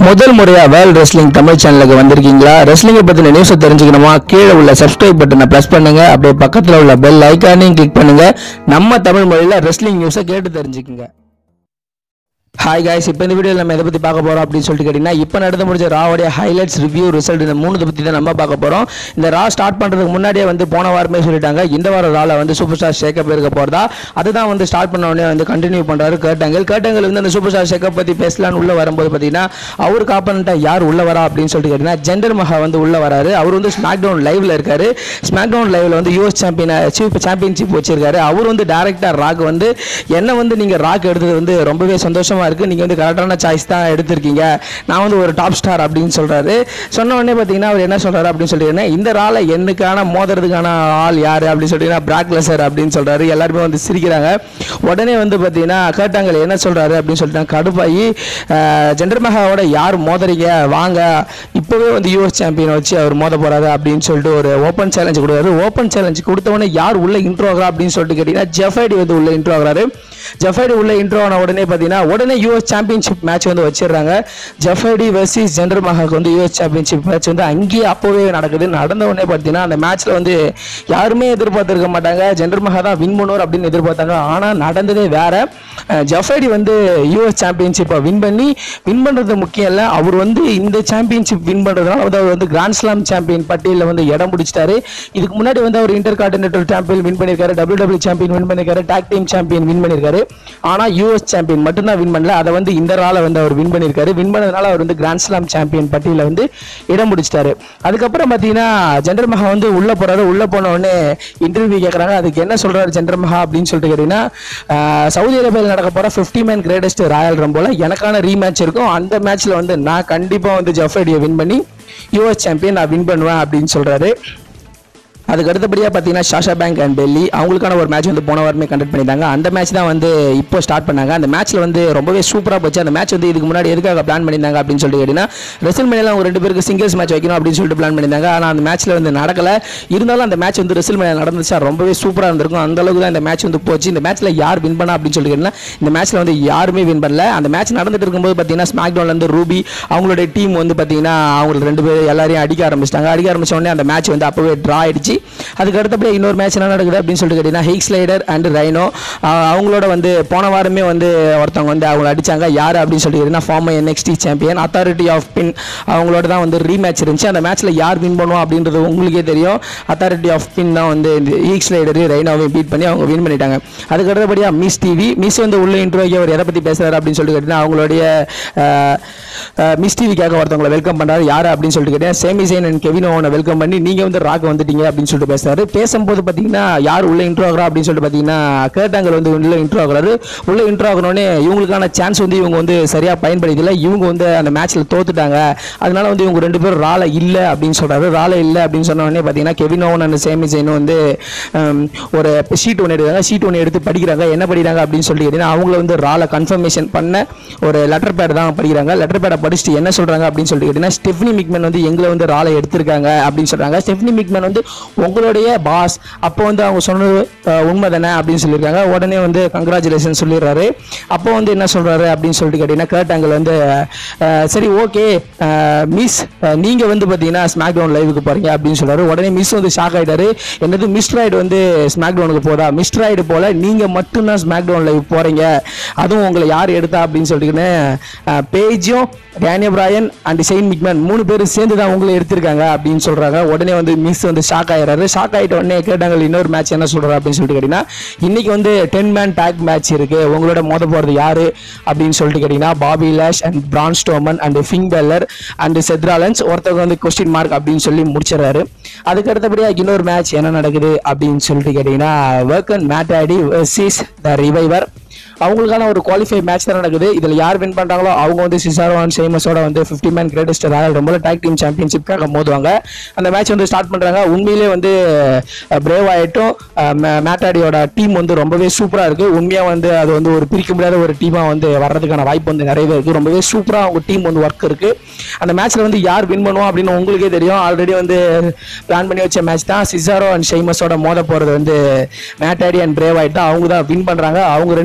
முதல் முறையா world wrestling Tamil சேனலுக்கு வந்திருக்கீங்களா ரெஸ்லிங்கை பத்தின நியூஸை தெரிஞ்சுக்கணுமா கீழே உள்ள சப்ஸ்கிரைப் பட்டனை பிரஸ் பண்ணுங்க அப்படியே பக்கத்துல உள்ள பெல் ஐக்கானையும் கிளிக் பண்ணுங்க நம்ம தமிழ் மொழியில ரெஸ்லிங் நியூஸை கேட்டு தெரிஞ்சுக்குங்க ஹாய் காய்ஸ் இப்போ இந்த வீடியோவில் நம்ம எதை பற்றி பார்க்க போகிறோம் அப்படின்னு சொல்லிட்டு கேட்டிங்கன்னா இப்போ நடந்து முடிஞ்ச ராவோடைய ஹைலைட்ஸ் ரிவ்யூ ரிசல்ட் இந்த மூணு பற்றி தான் நம்ம பார்க்க போகிறோம் இந்த ரா ஸ்டார்ட் பண்ணுறதுக்கு முன்னாடியே வந்து போன வாரமே சொல்லிட்டாங்க இந்த வாரம் ரால வந்து சூப்பர் ஸ்டார் ஷேக்கப் இருக்க போகிறதா அதுதான் வந்து ஸ்டார்ட் பண்ண உடனே வந்து கண்டினியூ பண்ணுறாரு கேட்டாங்கல் கேட்டாங்கல் வந்து அந்த சூப்பர் ஸ்டார் ஷேக்கப் பற்றி பேசலான்னு உள்ள வரும்போது பார்த்தீங்கன்னா அவருக்கு ஆப்பனண்ட்டாக யார் உள்ள வரா அப்படின்னு சொல்லிட்டு கேட்டிங்கன்னா ஜெண்டர் மஹா வந்து உள்ள வராரு அவர் வந்து ஸ்மாக் டவுன் லைவ்ல இருக்காரு ஸ்மாக் டவுன் லைவ்ல வந்து யூஎஸ் சாம்பியன் சீஃப் சாம்பியன்ஷிப் வச்சிருக்காரு அவர் வந்து டேரக்டா ராக் வந்து என்ன வந்து நீங்க ராக் எடுத்தது வந்து ரொம்பவே சந்தோஷமா இருக்கு நீங்க வந்து கரெக்டான சாய்ஸ் தான் எடுத்திருக்கீங்க நான் வந்து ஒரு டாப் ஸ்டார் அப்படின்னு சொல்றாரு சொன்ன உடனே பார்த்தீங்கன்னா அவர் என்ன சொல்றாரு அப்படின்னு சொல்லிட்டு இந்த ரால என்னக்கான மோதுறதுக்கான ஆள் யாரு அப்படின்னு சொல்லிட்டீங்கன்னா பிராக் லெசர் அப்படின்னு சொல்றாரு எல்லாருமே வந்து சிரிக்கிறாங்க உடனே வந்து பார்த்தீங்கன்னா கேட்டாங்க என்ன சொல்றாரு அப்படின்னு சொல்லிட்டு கடுப்பாகி ஜெண்டர் மகாவோட யார் மோதுறீங்க வாங்க இப்போவே வந்து யூஎஸ் சாம்பியன் வச்சு அவர் மோத போறாரு அப்படின்னு சொல்லிட்டு ஒரு ஓப்பன் சேலஞ்ச் கொடுக்குறாரு ஓப்பன் சேலஞ்ச் கொடுத்த உடனே யார் உள்ள இன்ட்ரோ ஆகிறா அப்படின்னு சொல்லிட்டு கேட்டீங்கன்னா ஜெஃபைடி வந்து உள்ள இன்ட்ரோ ஆகுறாரு ஜெஃபைடி உள்ள இன்ட்ரோ ஆன உடனே பார்த்தீங்கன்னா உடனே யூஎஸ் சாம்பியன்ஷிப் மேட்ச் வந்து வச்சிடுறாங்க ஜெஃபைடி வெர்சஸ் ஜெண்டர் மகாக்கு வந்து யூஎஸ் சாம்பியன்ஷிப் மேட்ச் வந்து அங்கேயே அப்போவே நடக்குது நடந்த உடனே பார்த்தீங்கன்னா அந்த மேட்ச்ல வந்து யாருமே எதிர்பார்த்திருக்க மாட்டாங்க ஜெண்டர் மகா தான் வின் பண்ணுவார் அப்படின்னு எதிர்பார்த்தாங்க ஆனால் நடந்ததே வேற அஹ் ஜெஃபைடி வந்து யூஎஸ் சாம்பியன்ஷிப்பை வின் பண்ணி வின் பண்ணுறது முக்கியம் இல்லை அவர் வந்து இந்த சாம்பியன்ஷிப் வின் பண்ணுறதுனால வந்து அவர் வந்து கிராண்ட் ஸ்லாம் சாம்பியன் பட்டியலில் வந்து இடம் பிடிச்சிட்டாரு இதுக்கு முன்னாடி வந்து அவர் இன்டர் கார்டினேட்டர் சாம்பியன் வின் பண்ணியிருக்காரு டபிள்யூ டபிள்யூ சாம்பியன் வின் பண்ணியிருக்காரு டாக் டீம் சாம்பியன் வின் பண்ணியிருக்காரு ஆனால் யூஎஸ் சாம்பியன் மட்டும்தான் வின் பண்ணல அதை வந்து இந்த ரால வந்து அவர் வின் பண்ணியிருக்காரு வின் பண்ணதுனால அவர் வந்து கிராண்ட் ஸ்லாம் சாம்பியன் பட்டியலில் வந்து இடம் பிடிச்சிட்டாரு அதுக்கப்புறம் பார்த்தீங்கன்னா ஜெண்டர் மகா வந்து உள்ள போறாரு உள்ள போன உடனே இன்டர்வியூ கேட்குறாங்க அதுக்கு என்ன சொல்றாரு ஜெண்டர் மகா அப்படின்னு சொல்லிட்டு கேட்டீங்கன்னா ஆஹ், சவுதி அரேபியாவில் நடக்க போற 50 மேன் கிரேட்டஸ்ட் ராயல் ரம்போல எனக்கான ரீமேட்ச் இருக்கும் அந்த மேட்ச்ல வந்து நான் கண்டிப்பா வந்து ஜஃபடியை வின் பண்ணி யூஎஸ் சாம்பியன் நான் வின் பண்ணுவேன் அப்படின்னு சொல்றாரு அதுக்கு அடுத்தபடியாக பார்த்தீங்கன்னா ஷாஷா பேங்க் அண்ட் டெல்லி அவங்களுக்கான ஒரு மேட்ச் வந்து போன வாரமே கண்டக்ட் பண்ணியிருந்தாங்க அந்த மேட்ச் தான் வந்து இப்போ ஸ்டார்ட் பண்ணாங்க அந்த மேட்ச்சில் வந்து ரொம்பவே சூப்பராக போச்சு அந்த மேட்ச் வந்து இதுக்கு முன்னாடி எதுக்காக பிளான் பண்ணியிருந்தாங்க அப்படின்னு சொல்லிட்டு கேட்டிங்கன்னா ரெசல் மேனியில் அவங்க ரெண்டு பேருக்கு சிங்கிள்ஸ் மேட்ச் வைக்கணும் அப்படின்னு சொல்லிட்டு பிளான் பண்ணியிருந்தாங்க ஆனால் அந்த மேட்ச்சில் வந்து நடக்கல இருந்தாலும் அந்த மேட்ச் வந்து ரெசல் மேனில் நடந்துச்சா ரொம்பவே சூப்பராக இருந்திருக்கும் அந்த அளவுக்கு தான் இந்த மேட்ச் வந்து போச்சு இந்த மேட்ச்சில் யார் வின் பண்ணா அப்படின்னு சொல்லிட்டு கேட்டிங்கன்னா இந்த மேட்ச்சில் வந்து யாருமே வின் பண்ணல அந்த மேட்ச் நடந்துட்டு இருக்கும்போது பார்த்தீங்கன்னா ஸ்மாக் டவுன்லேருந்து ரூபி அவங்களுடைய டீம் வந்து பார்த்தீங்கன்னா அவங்களுக்கு ரெண்டு பேர் எல்லாரையும் அடிக்க ஆரம்பிச்சிட்டாங்க அடிக்க ஆரம்பிச்ச உடனே அந்த மேட்ச் வந்து அப்போவே ட்ரா ஆயிடுச்சு அதுக்கு அடுத்தபடியே இன்னொரு மேட்ச் என்ன நடக்குது அப்படின்னு சொல்லிட்டு கேட்டிங்கன்னா ஹெய்க் ஸ்லைடர் அண்ட் ரைனோ அவங்களோட வந்து போன வாரமே வந்து ஒருத்தவங்க வந்து அவங்கள அடிச்சாங்க யார் அப்படின்னு சொல்லிட்டு கேட்டிங்கன்னா former NXT champion authority of பின் அவங்களோட தான் வந்து ரீமேட்ச் இருந்துச்சு அந்த மேட்ச்சில் யார் வின் பண்ணுவோம் அப்படின்றது உங்களுக்கே தெரியும் அத்தாரிட்டி ஆஃப் பின் தான் வந்து இந்த ஹீக் ஸ்லைடர் ரைனோவையும் பீட் பண்ணி அவங்க வின் பண்ணிட்டாங்க அதுக்கு அடுத்தபடியாக மிஸ் டிவி மிஸ் வந்து உள்ள இன்டர்வியூ அவர் எதை பற்றி பேசுறாரு அப்படின்னு சொல்லிட்டு கேட்டிங்கன்னா அவங்களுடைய மிஸ் டிவிக்காக ஒருத்தவங்களை வெல்கம் பண்ணுறாரு யார் அப்படின்னு சொல்லிட்டு கேட்டீங்கன்னா சேமி சைன் அண்ட் கெவின் ஓனை வெல்கம் பண்ணி நீங்கள் வந்து ராக் வந்துட்டீங்க அப்படின்னு சொல்லிட்டு பேசுறாரு பேசும்போது பார்த்தீங்கன்னா யார் உள்ள இன்ட்ரோ ஆகிறா அப்படின்னு சொல்லிட்டு பார்த்தீங்கன்னா கேட்டாங்கல் வந்து உள்ள இன்ட்ரோ ஆகுறாரு உள்ள இன்ட்ரோ ஆகணுன்னே இவங்களுக்கான சான்ஸ் வந்து இவங்க வந்து சரியாக பயன்படுத்தல இவங்க வந்து அந்த மேட்ச்சில் தோத்துட்டாங்க அதனால வந்து இவங்க ரெண்டு பேரும் ரால இல்லை அப்படின்னு சொல்றாரு ரால இல்லை அப்படின்னு சொன்ன உடனே பார்த்தீங்கன்னா கெவின் ஓவன் அண்ட் சேமி சைனும் வந்து ஹம், ஒரு ஷீட் ஒன்று எடுக்கிறாங்க ஷீட் ஒன்று எடுத்து படிக்கிறாங்க என்ன படிக்கிறாங்க அப்படின்னு சொல்லி கேட்டீங்கன்னா அவங்கள வந்து ரால கன்ஃபர்மேஷன் பண்ண ஒரு லெட்டர் பேட் தான் படிக்கிறாங்க லெட்டர் பேடை படிச்சுட்டு என்ன சொல்றாங்க அப்படின்னு சொல்லிட்டு கேட்டீங்கன்னா ஸ்டெஃப்னி மிக்மேன் வந்து எங்களை வந்து ராலை எடுத்திருக்காங்க அப்படின்னு சொல்றாங்க ஸ்டெஃப்னி மிக்மேன் வந்து உங்களுடைய பாஸ் அப்போ வந்து அவங்க சொன்னது அஹ், உண்மை தானே அப்படின்னு சொல்லியிருக்காங்க உடனே வந்து கங்க்ராச்சுலேஷன் சொல்லிடுறாரு அப்போ வந்து என்ன சொல்றாரு அப்படின்னு சொல்லிட்டு கேட்டீங்கன்னா கேட்டாங்க வந்து அஹ், சரி ஓகே மிஸ் நீங்க வந்து பார்த்தீங்கன்னா ஸ்மாக் டவுன் லைவுக்கு போறீங்க அப்படின்னு சொல்றாரு உடனே மிஸ் வந்து ஷாக் ஆயிட்டாரு என்னது மிஸ்ட்ராய்டு வந்து ஸ்மாக் டவுனுக்கு போதா மிஸ்ட்ராய்டு போல நீங்க மட்டும்தான் ஸ்மாக் டவுன் லைவ் போறீங்க அதுவும் உங்களை யார் எடுத்தா அப்படின்னு சொல்லிட்டு பேஜும் Daniel Bryan and Shane McMahon மூணு பேரும் சேர்ந்து தான் உங்களை எடுத்திருக்காங்க அப்படின்னு சொல்றாங்க உடனே வந்து மிஸ் வந்து ஷாக் ஆயிடுறாரு ஷாக் ஆயிட்ட உடனே கேட்டாங்க இன்னொரு மேட்ச் என்ன சொல்றாரு அப்படின்னு சொல்லிட்டு கேட்டீங்கன்னா இன்னைக்கு வந்து டென் மேன் டேக் மேட்ச் இருக்கு உங்களோட மோத போறது யாரு அப்படின்னு சொல்லிட்டு கேட்டீங்கன்னா Bobby Lashley and Braun Strowman and Finn Balor and Seth Rollins ஒருத்தவங்க வந்து கொஸ்டின் மார்க் அப்படின்னு சொல்லி முடிச்சிடறாரு அதுக்கு அடுத்தபடியா இன்னொரு மேட்ச் என்ன நடக்குது அப்படின்னு சொல்லிட்டு கேட்டீங்கன்னா வேர்க்கன் மேட்டாடி வர்சஸ் த ரிவைவர் அவங்களுக்கான ஒரு குவாலிஃபை மேட்ச் தான் நடக்குது இதில் யார் வின் பண்ணுறாங்களோ அவங்க வந்து சிசாரோன் சேமஸோட வந்து ஃபிஃப்டி மேன் கிரேட்டஸ்ட் ராயல் ரொம்ப டேக் டீம் சாம்பியன்ஷிப்காக மோதுவாங்க அந்த மேட்ச் வந்து ஸ்டார்ட் பண்ணுறாங்க உண்மையிலே வந்து பிரேவ் ஆகிட்டும் மேட்டாடியோட டீம் வந்து ரொம்பவே சூப்பராக இருக்குது உண்மையாக வந்து அது வந்து ஒரு பிரிக்க முடியாத ஒரு டீமாக வந்து வர்றதுக்கான வாய்ப்பு வந்து நிறையவே இருக்குது ரொம்பவே சூப்பராக அவங்க டீம் வந்து ஒர்க் இருக்குது அந்த மேட்ச்சில் வந்து யார் வின் பண்ணுவோம் அப்படின்னு உங்களுக்கே தெரியும் ஆல்ரெடி வந்து பிளான் பண்ணி வச்ச மேட்ச் தான் சிசாரோ அண்ட் ஷெய்மஸோட மோத போகிறது வந்து மேட்டாடி அண்ட் பிரேவ் ஆகிட்டு அவங்க தான் வின் பண்ணுறாங்க அவங்க ரெண்டு பேருக்கு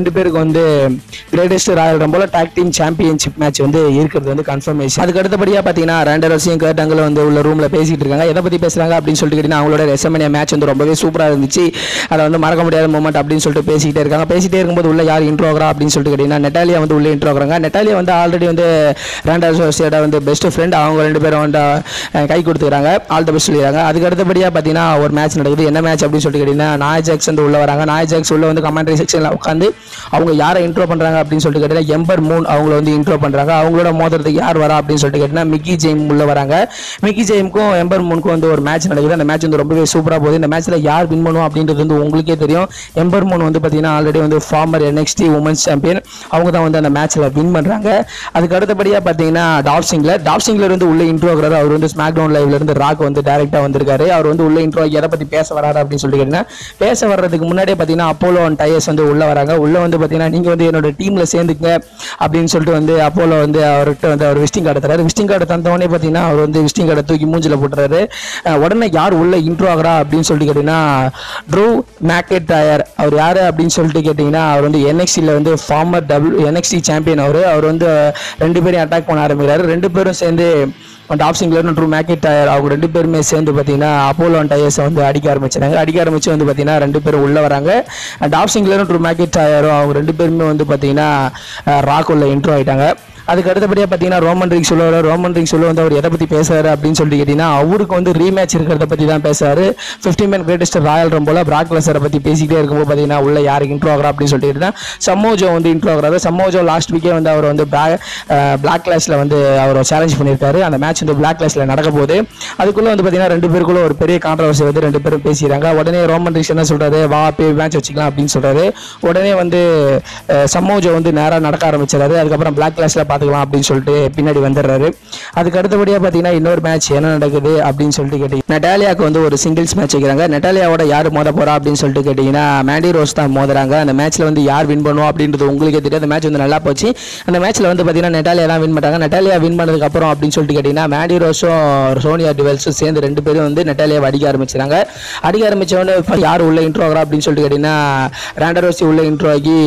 வந்து கிரேட்டஸ்ட் ராயல் ரம்போல டாக் டீம் சாம்பியன்ஷிப் மேட்ச் வந்து இருக்கிறது வந்து கன்ஃபர்மேஷன் அதுக்கு அடுத்தபடியாக பார்த்தீங்கன்னா ரெண்டு ரசியும் கேட்டாங்களும் வந்து உள்ள ரூமில் பேசிட்டு இருக்காங்க எதை பற்றி பேசுகிறாங்க அப்படின்னு சொல்லிட்டு கேட்டிங்கன்னா அவங்களோட ரெசமனியா மேட்ச் வந்து ரொம்பவே சூப்பராக இருந்துச்சு அதை வந்து மறக்க முடியாத மூமெண்ட் அப்படின்னு சொல்லிட்டு பேசிக்கிட்டே இருக்காங்க பேசிட்டே இருக்கும்போது உள்ள யார் இன்ட்ரோ ஆகிறா அப்படின்னு சொல்லிட்டு கேட்டிங்கன்னா நெட்டாலியா வந்து உள்ள இன்ட்ரோ ஆகுறாங்க நெட்டாலியா வந்து ஆல்ரெடி வந்து ரேண்டா சோசியோட வந்து பெஸ்ட் ஃப்ரெண்ட் அவங்க ரெண்டு பேரும் வந்து அஹ், கை கொடுத்துக்கிறாங்க ஆல் த பெஸ்ட் சொல்லிடுறாங்க அதுக்கு அடுத்தபடியாக பார்த்தீங்கன்னா ஒரு மேட்ச் நடக்குது என்ன மேட்ச் அப்படின்னு சொல்லிட்டு கேட்டிங்கன்னா நாய் ஜாக்ஸ் வந்து உள்ள வராங்க நாய் ஜாக்ஸ் உள்ள வந்து கமெண்ட்ரி செக்ஷனில் உட்காந்து அவங்க யாரை இன்ட்ரோ பண்ணுறாங்க அப்படின்னு சொல்லிட்டு கேட்டிங்கன்னா எம்பர் மூன் அவங்கள வந்து இன்ட்ரோ பண்ணுறாங்க அவங்களோட மோதிரத்துக்கு யார் வரா அப்படின்னு சொல்லிட்டு கேட்டிங்கன்னா மிக்கி ஜெயம் உள்ள வராங்க மிக்கி ஜெயமுக்கும் எம்பர் மூனுக்கும் வந்து ஒரு மேட்ச் நடக்குது அந்த மேட்ச் வந்து ரொம்பவே சூப்பராக போகுது இந்த மேட்ச்சில் யார் வின் பண்ணுவோம் அப்படின்றது வந்து உங்களுக்கே தெரியும் எம்பர் மூன் வந்து பார்த்தீங்கன்னா ஆல்ரெடி வந்து ஃபார்மர் என்எக்ஸ்டி உமன்ஸ் சாம்பியன் அவங்க தான் வந்து அந்த மேட்ச்சில் வின் பண்ணுறாங்க அதுக்கு அடுத்தபடியாக பார்த்தீங்கன்னா டாப் சிங்லர் டாப் சிங்லர் வந்து உள்ள இன்ட்ரோ ஆகுறாரு அவர் வந்து ஸ்மாக் டவுன் லைவ்ல இருந்து ராக் வந்து டேரெக்டாக வந்திருக்காரு அவர் வந்து உள்ள இன்ட்ரோ எதை பற்றி பேச வராரு அப்படின்னு சொல்லிட்டு கேட்டிங்கன்னா பேச வர்றதுக்கு முன்னாடியே பார்த்தீங்கன்னா அப்போலோ அண்ட் டயர்ஸ் வந்து உள்ள வராங்க உள்ள வந்து பார்த்தீங்கன்னா நீங்கள் வந்து என்னோட டீமில் சேர்ந்துங்க அப்படின்னு சொல்லிட்டு வந்து அப்போலோ வந்து அவர்கிட்ட வந்து அவர் விசிட்டிங் கார்டு தராரு விசிட்டிங் கார்டு தந்தவொடனே பார்த்தீங்கன்னா அவர் வந்து விசிட்டிங் கார்டை தூக்கி மூஞ்சில போட்டுறாரு அஹ் உடனே யார் உள்ள இன்ட்ரோ ஆகிறா அப்படின்னு சொல்லிட்டு கேட்டிங்கன்னா ட்ரூ மேக்கெட் டயர் அவர் யார் அப்படின்னு சொல்லிட்டு கேட்டிங்கன்னா அவர் வந்து என்எக்சியில் வந்து ஃபார்மர் டபுள் என்எக்சி சாம்பியன் அவர் அவர் வந்து ரெண்டு பேரையும் அட்டாக் பண்ண ஆரம்பிக்கிறாரு ரெண்டு பேரும் சேர்ந்து டாப் சிங்லர் மற்றும் மேக்கெட் டயர் அவங்க ரெண்டு பேருமே சேர்ந்து பார்த்தீங்கன்னா அப்போலோ டயர்ஸை வந்து அடிக்க ஆரம்பிச்சாங்க அடிக்க ஆரம்பிச்சு வந்து பார்த்தீங்கன்னா ரெண்டு பேரும் உள்ள வராங்க டாப் சிங்லர் மற்றும் மேக்கெட் டயரும் அவங்க ரெண்டு பேருமே வந்து பார்த்தீங்கன்னா ராக் உள்ள இன்ட்ரோ ஆயிட்டாங்க அதுக்கு அடுத்தபடியாக பார்த்தீங்கன்னா ரோமன் ரிங் சொல்லுவார் ரோமன் ரிங் சொல்ல வந்து அவர் எதை பற்றி பேசுறாரு அப்படின்னு சொல்லிட்டு கேட்டிங்கன்னா அவருக்கு வந்து ரீமேட்ச் இருக்கிறத பற்றி தான் பேசுறாரு ஃபிஃப்டி மேன் கிரேட்டஸ்ட் ராயல் ரம்போல பிராக் லெசரை பற்றி பேசிக்கிட்டே இருக்கும்போது பார்த்தீங்கன்னா உள்ள யாருக்கு இன்ட்ரோ ஆகிறா அப்படின்னு சொல்லிட்டு கேட்டிங்கன்னா சம்மோஜோ வந்து இன்ட்ரோ ஆகிறாரு சம்மோஜோ லாஸ்ட் வீக்கே வந்து அவர் வந்து பிளாக் கிளாஸில் வந்து அவர் சேலஞ்ச் பண்ணியிருக்காரு அந்த மேட்ச் வந்து பிளாக் கிளாஸில் நடக்க போகுது அதுக்குள்ளே வந்து பார்த்தீங்கன்னா ரெண்டு பேருக்குள்ள ஒரு பெரிய கான்ட்ரவர்சி வந்து ரெண்டு பேரும் பேசிடுறாங்க உடனே ரோமன் ரிக்ஸ் என்ன சொல்றாரு வா போய் மேட்ச் வச்சுக்கலாம் அப்படின்னு சொல்றாரு உடனே வந்து அஹ், சம்மோஜோ வந்து நேராக நடக்க ஆரம்பிச்சிடறாரு அதுக்கப்புறம் பிளாக் கிளாஸில் பார்த்துக்கலாம் அப்படின்னு சொல்லிட்டு பின்னாடி வந்துடுறாரு அதுக்கு அடுத்தபடியாக பார்த்தீங்கன்னா இன்னொரு மேட்ச் என்ன நடக்குது அப்படின்னு சொல்லிட்டு கேட்டீங்க நெட்டாலியாவுக்கு வந்து ஒரு சிங்கிள்ஸ் மேட்ச் வைக்கிறாங்க நெட்டாலியாவோட யார் மோத போறா அப்படின்னு சொல்லிட்டு கேட்டிங்கன்னா மேண்டி ரோஸ் தான் மோதுறாங்க அந்த மேட்ச்சில் வந்து யார் வின் பண்ணுவோம் அப்படின்றது உங்களுக்கே தெரியும் அந்த மேட்ச் வந்து நல்லா போச்சு அந்த மேட்ச்சில் வந்து பார்த்தீங்கன்னா நெட்டாலியா தான் வின் பண்ணாங்க நெட்டாலியா வின் பண்ணதுக்கு அப்புறம் அப்படின்னு சொல்லிட்டு கேட்டிங்கன்னா மேண்டி ரோஸும் சோனியா டிவெல்ஸும் சேர்ந்து ரெண்டு பேரும் வந்து நெட்டாலியாவை அடிக்க ஆரம்பிச்சாங்க அடிக்க ஆரம்பிச்ச உடனே இப்ப யார் உள்ள இன்ட்ரோ ஆகிறா அப்படின்னு சொல்லிட்டு கேட்டிங்கன்னா ரேண்டரோசி உள்ள இன்ட்ரோ ஆகி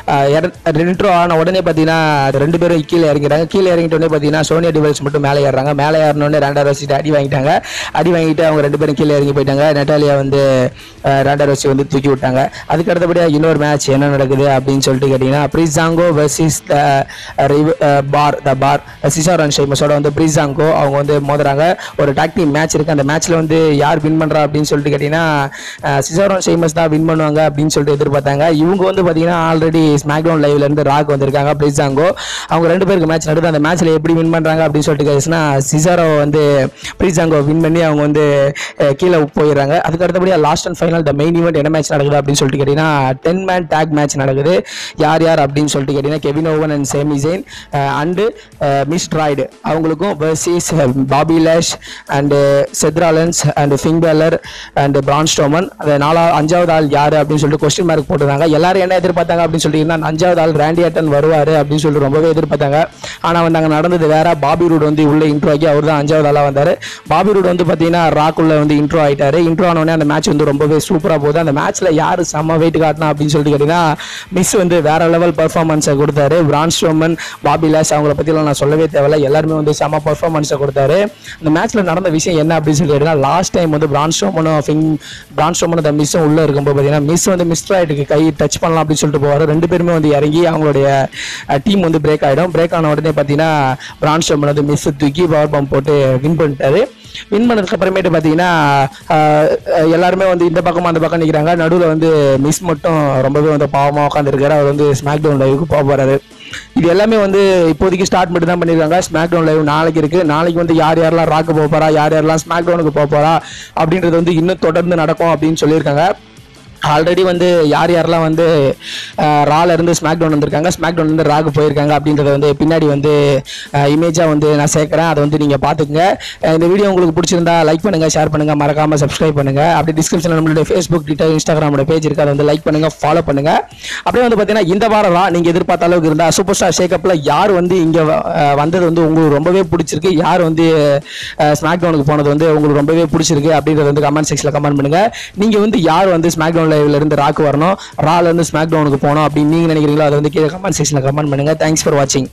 இன்ட்ரோ ஆன உடனே பார்த்தீங்கன்னா ரெண்டு பேரும் கீழே இறங்கிறாங்க கீழே இறங்கிட்ட உடனே பார்த்தீங்கன்னா சோனியா டிவெல்ஸ் மட்டும் மேலே ஏறுறாங்க மேலே ஏறினோடனே ரேண்டரோசி அடி வாங்கிட்டாங்க அடி வாங்கிட்டு அவங்க ரெண்டு பேரும் கீழே இறங்கி போயிட்டாங்க நெட்டாலியா வந்து ரேண்டரோசி வந்து தூக்கி விட்டாங்க அதுக்கு அடுத்தபடியாக இன்னொரு மேட்ச் என்ன நடக்குது அப்படின்னு சொல்லிட்டு கேட்டிங்கன்னா ப்ரிசாங்கோ versus the bar the bar சிசார் and ஷைமஸோட வந்து ப்ரிசாங்கோ அவங்க வந்து மோதுறாங்க ஒரு டாக்டிக் மேட்ச் இருக்கு அந்த மேட்ச்ல வந்து யார் வின் பண்றா அப்படின்னு சொல்லிட்டு கேட்டீங்கன்னா சிசார் அண்ட் ஷைமஸ் தான் வின் பண்ணுவாங்க அப்படின்னு சொல்லிட்டு எதிர்பார்த்தாங்க இவங்க வந்து பாத்தீங்கன்னா ஆல்ரெடி ஸ்மாக் டவுன் லைவ்ல இருந்து ராக் வந்திருக்காங்க ப்ரிசாங்கோ அவங்க ரெண்டு பேருக்கு மேட்ச் நடக்குது அந்த மேட்ச்ல எப்படி வின் பண்றாங்க அப்படின்னு சொல்லிட்டு கேட்டுச்சுன்னா சிசாரோ வந்து ப்ரிசாங்கோ வின் பண்ணி அவங்க வந்து அஹ், கீழே போயிடுறாங்க அதுக்கு அடுத்தபடியா last and final the main event என்ன மேட்ச் நடக்குது அப்படின்னு சொல்லிட்டு கேட்டீங்கன்னா டென் மேன் டேக் மேட்ச் நடக்குது யார் யார் அப்படின்னு சொல்லிட்டு கேட்டீங்கன்னா Kevin Owen and Sami Zayn and Miz ட்ராய்டு அவங்களுக்கும் versus Bobby Lashley and Seth Rollins and Finn Balor and Braun Strowman அந்த நாலா அஞ்சாவது ஆள் யார் அப்படின்னு சொல்லிட்டு கொஸ்டின் மார்க் போட்டிருந்தாங்க எல்லாரும் என்ன எதிர்பார்த்தாங்க அப்படின்னு சொல்லிட்டு அந்த அஞ்சாவது ஆள் ராண்டி ஆட்டன் வருவார் அப்படின்னு சொல்லிட்டு ரொம்பவே எதிர்பார்த்தாங்க ஆனால் வந்து அங்கே நடந்தது வேற பாபி ரூட் வந்து உள்ள இன்ட்ரோ ஆகி அவர் தான் அஞ்சாவது ஆளாக வந்தார் பாபி ரூட் வந்து பார்த்தீங்கன்னா ராக்குள்ள வந்து இன்ட்ரோ ஆயிட்டாரு இன்ட்ரோ ஆனோடனே அந்த மேட்ச் வந்து ரொம்பவே சூப்பராக போகுது அந்த மேட்ச்ல யார் செம்ம வெயிட் காட்டினா அப்படின்னு சொல்லிட்டு கேட்டீங்கன்னா மிஸ் வந்து வேற லெவல் பர்ஃபார்மன்ஸை கொடுத்தாரு பிரான் ஸ்டோமன் பாபி லாஸ் அவங்கள பற்றிலாம் நான் சொல்லவே தேவையில்ல எல்லாருமே வந்து செம்ம பர்ஃபார்மன்ஸை கொடுத்தாரு அந்த மேட்ச்ல நடந்த விஷயம் என்ன அப்படின்னு சொல்லி கேட்டீங்கன்னா லாஸ்ட் டைம் வந்து பிரான் ஸ்டோமனும் ஃபிங் பிரான் ஸ்டோமனும் அந்த மிஸ்ஸும் உள்ள இருக்கும்போது பார்த்தீங்கன்னா மிஸ் வந்து மிஸ் ஆயிட்டுக்கு கை டச் பண்ணலாம் அப்படின்னு சொல்லிட்டு போவார் ரெண்டு பேருமே வந்து இறங்கி அவங்களுடைய டீம் வந்து பிரேக் ஆகிடும் பிரேக் ஆன உடனே பார்த்தீங்கன்னா பிரான் ஸ்டோமன் வந்து மிஸ் தூக்கி பவர் பம்ப் போட்டு வின் பண்ணிட்டாரு வின் பண்ணதுக்கு அப்புறமேட்டு பார்த்தீங்கன்னா ஆஹ், எல்லாருமே வந்து இந்த பக்கம் அந்த பக்கம் நிற்கிறாங்க நடுவில் வந்து மிஸ் மட்டும் ரொம்பவே வந்து பாவமாக உட்காந்துருக்காரு அவர் வந்து ஸ்மாக் டவுன் லைவுக்கு போக போறாரு இது எல்லாமே வந்து இப்போதைக்கு ஸ்டார்ட் மட்டும் தான் பண்ணியிருக்காங்க ஸ்மாக் டவுன் லைவ் நாளைக்கு இருக்கு நாளைக்கு வந்து யார் யாரெல்லாம் ராக்கு போக போறா யார் யாரெல்லாம் ஸ்மாக் டவுனுக்கு போக போறா அப்படின்றது வந்து இன்னும் தொடர்ந்து நடக்கும் அப்படின்னு சொல்லியிருக்காங்க ஆல்ரெடி வந்து யார் யாரெல்லாம் வந்து ரால இருந்து ஸ்மாக் டவுன் வந்திருக்காங்க ஸ்மாக் டவுன் வந்து ராக்கு போயிருக்காங்க அப்படின்றத வந்து பின்னாடி வந்து இமேஜாக வந்து நான் சேர்க்குறேன் அதை வந்து நீங்கள் பார்த்துக்குங்க அஹ் இந்த வீடியோ உங்களுக்கு பிடிச்சிருந்தா லைக் பண்ணுங்க ஷேர் பண்ணுங்க மறக்காம சப்ஸ்கிரைப் பண்ணுங்க அப்படி டிஸ்கிரிப்ஷனில் நம்மளுடைய ஃபேஸ்புக் ட்விட்டர் இன்ஸ்டாகிராமோட பேஜ் இருக்கு அதை வந்து லைக் பண்ணுங்க ஃபாலோ பண்ணுங்க அப்படியே வந்து பார்த்தீங்கன்னா இந்த வாரம் ரா நீங்கள் எதிர்பார்த்த அளவுக்கு இருந்தா சூப்பர் ஸ்டார் ஷேக்கப்பில் யார் வந்து இங்கே வந்தது வந்து உங்களுக்கு ரொம்பவே பிடிச்சிருக்கு யார் வந்து ஸ்மாக் டவுனுக்கு போனது வந்து உங்களுக்கு ரொம்பவே பிடிச்சிருக்கு அப்படின்றத வந்து கமெண்ட் செக்ஷனில் கமெண்ட் பண்ணுங்க நீங்கள் வந்து யார் வந்து ஸ்மாக் டவுனில் லைவ்ல இருந்து ராக்கு வரணும் ரால இருந்து ஸ்மாக் டவுனுக்கு போகணும் அப்படின்னு நீங்க நினைக்கிறீங்களோ அதை வந்து கீழே கமெண்ட் செக்ஷன்ல கமெண்ட் பண்ணுங்க தேங்க்ஸ் ஃபார் வாட்சிங்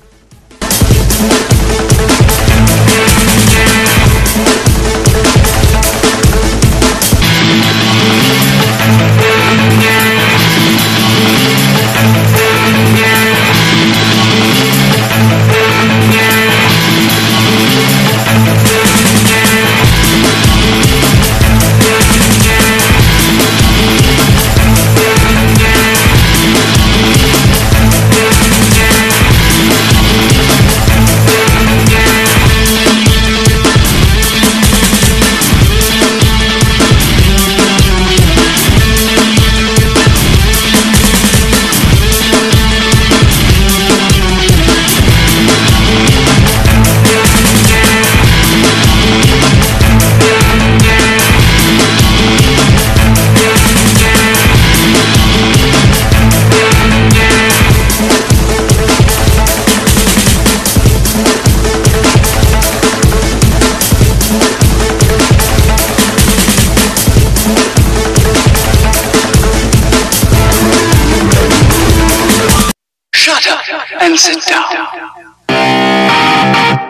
Shut up and sit down.